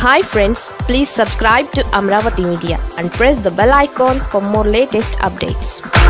hi friends please subscribe to Amaravati media and press the bell icon for more latest updates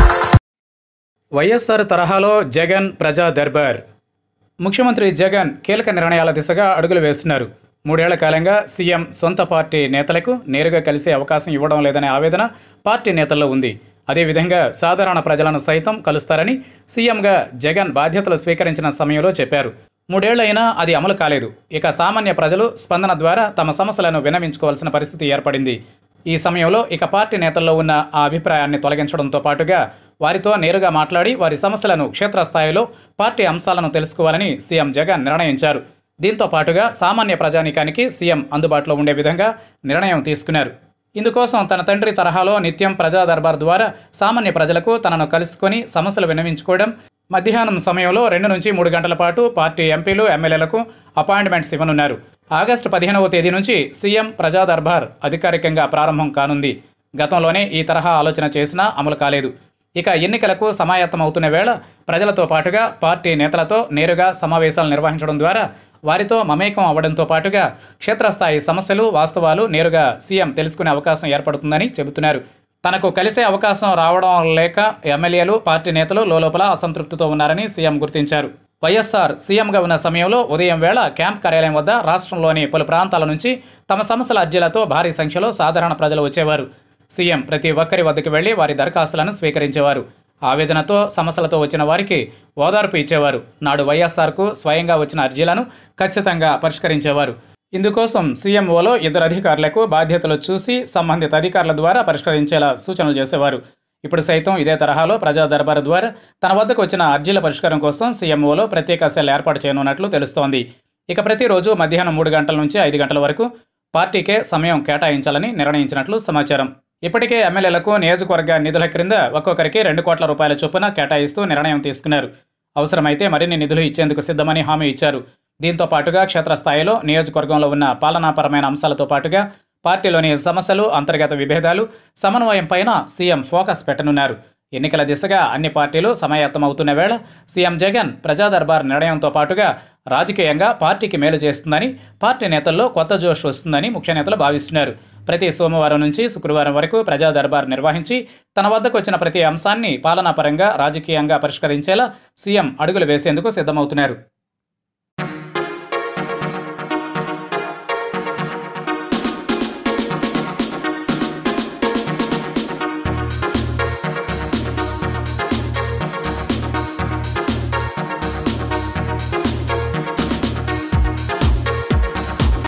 YSR తరహాలో జగన్ ప్రజా దర్బార్ ముఖ్యమంత్రి జగన్ కీలక నిర్ణయాల దిశగా అడుగులు వేస్తున్నారు మూడేళ్ల కాలంగా సీఎం సొంత పార్టీ నేతలకు నేరుగా కలిసే అవకాశం ఇవ్వడం లేదనే ఆవేదన పార్టీ నేతల్లో ఉంది అదేవిధంగా సాధారణ ప్రజలను సైతం కలుస్తారని సీఎంగా జగన్ బాధ్యతలు స్వీకరించిన సమయంలో చెప్పారు మూడేళ్లైనా అది అమలు కాలేదు ఇక సామాన్య ప్రజలు స్పందన ద్వారా తమ సమస్యలను విన్నవించుకోవాల్సిన పరిస్థితి ఏర్పడింది ఈ సమయంలో ఇక పార్టీ నేతల్లో ఉన్న ఆ అభిప్రాయాన్ని తొలగించడంతో పాటుగా వారితో నేరుగా మాట్లాడి వారి సమస్యలను క్షేత్రస్థాయిలో పార్టీ అంశాలను తెలుసుకోవాలని సీఎం జగన్ నిర్ణయించారు దీంతో పాటుగా సామాన్య ప్రజానీకానికి సీఎం అందుబాటులో ఉండే విధంగా నిర్ణయం తీసుకున్నారు ఇందుకోసం తన తండ్రి తరహాలో నిత్యం ప్రజా దర్బార్ ద్వారా సామాన్య ప్రజలకు తనను కలుసుకొని సమస్యలు విన్నవించుకోవడం మధ్యాహ్నం సమయంలో రెండు నుంచి మూడు గంటల పాటు పార్టీ ఎంపీలు ఎమ్మెల్యేలకు అపాయింట్మెంట్స్ ఇవ్వనున్నారు ఆగస్టు పదిహేనవ తేదీ నుంచి సీఎం ప్రజా దర్బార్ అధికారికంగా ప్రారంభం కానుంది గతంలోనే ఈ తరహా ఆలోచన చేసినా అమలు కాలేదు ఇక ఎన్నికలకు సమాయత్తమవుతున్న వేళ ప్రజలతో పాటుగా పార్టీ నేతలతో నేరుగా సమావేశాలు నిర్వహించడం ద్వారా వారితో మమేకం అవ్వడంతో పాటుగా క్షేత్రస్థాయి సమస్యలు వాస్తవాలు నేరుగా సీఎం తెలుసుకునే అవకాశం ఏర్పడుతుందని చెబుతున్నారు తనకు కలిసే అవకాశం రావడం లేక ఎమ్మెల్యేలు పార్టీ నేతలు లోలోపల అసంతృప్తితో ఉన్నారని సీఎం గుర్తించారు వైఎస్ఆర్ సీఎంగా ఉన్న సమయంలో ఉదయం వేళ క్యాంప్ కార్యాలయం వద్ద రాష్ట్రంలోని పలు ప్రాంతాల నుంచి తమ సమస్యల అర్జీలతో భారీ సంఖ్యలో సాధారణ ప్రజలు వచ్చేవారు సీఎం ప్రతి ఒక్కరి వద్దకు వెళ్లి వారి దరఖాస్తులను స్వీకరించేవారు ఆవేదనతో సమస్యలతో వచ్చిన వారికి ఓదార్పు ఇచ్చేవారు నాడు వైఎస్ఆర్కు స్వయంగా వచ్చిన అర్జీలను ఖచ్చితంగా పరిష్కరించేవారు ఇందుకోసం సీఎంఓలో ఇద్దరు అధికారులకు బాధ్యతలు చూసి సంబంధిత అధికారుల ద్వారా పరిష్కరించేలా సూచనలు చేసేవారు ఇప్పుడు సైతం ఇదే తరహాలో ప్రజా దర్బారు ద్వారా తన వద్దకు వచ్చిన అర్జీల పరిష్కారం కోసం సీఎంఓలో ప్రత్యేక సెల్ ఏర్పాటు చేయనున్నట్లు తెలుస్తోంది ఇక ప్రతిరోజు మధ్యాహ్నం మూడు గంటల నుంచి ఐదు గంటల వరకు పార్టీకే సమయం కేటాయించాలని నిర్ణయించినట్లు సమాచారం ఇప్పటికే ఎమ్మెల్యేలకు నియోజకవర్గ నిధుల క్రింద ఒక్కొక్కరికి రెండు కోట్ల రూపాయల చొప్పున కేటాయిస్తూ నిర్ణయం తీసుకున్నారు అవసరమైతే మరిన్ని నిధులు ఇచ్చేందుకు సిద్ధమని హామీ ఇచ్చారు దీంతో పాటుగా క్షేత్రస్థాయిలో నియోజకవర్గంలో ఉన్న పాలనాపరమైన అంశాలతో పాటుగా పార్టీలోని సమస్యలు అంతర్గత విభేదాలు సమన్వయం పైన సీఎం ఫోకస్ పెట్టనున్నారు ఎన్నికల దిశగా అన్ని పార్టీలు సమాయత్తమవుతున్న వేళ సీఎం జగన్ ప్రజా దర్బార్ నిర్ణయంతో పాటుగా రాజకీయంగా పార్టీకి మేలు చేస్తుందని పార్టీ నేతల్లో కొత్త జోష్ వస్తుందని ముఖ్య నేతలు భావిస్తున్నారు ప్రతి సోమవారం నుంచి శుక్రవారం వరకు ప్రజా దర్బార్ నిర్వహించి తన వద్దకు వచ్చిన ప్రతి అంశాన్ని పాలనాపరంగా రాజకీయంగా పరిష్కరించేలా సీఎం అడుగులు వేసేందుకు సిద్ధమవుతున్నారు